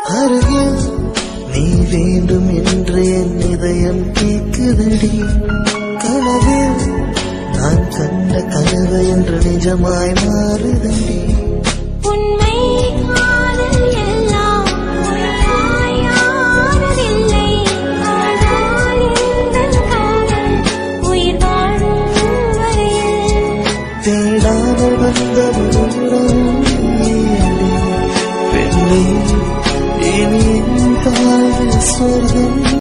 அருகில் நீ வேண்டும் என்று என் இதயம் கேட்குதடி கனவில் நான் கண்ட கனவு என்று நிஜமாய் மாறுதடி உண்மை காதல் எல்லாம் உண்மையானதில்லை ஆனால் எந்தன் காதல் உயிர் வாழும் வரையில் தேடாமல் வந்த உன்னுடன் நீயடி. பெண்ணே இனி என் வாழ்வில் சொர்க்கம்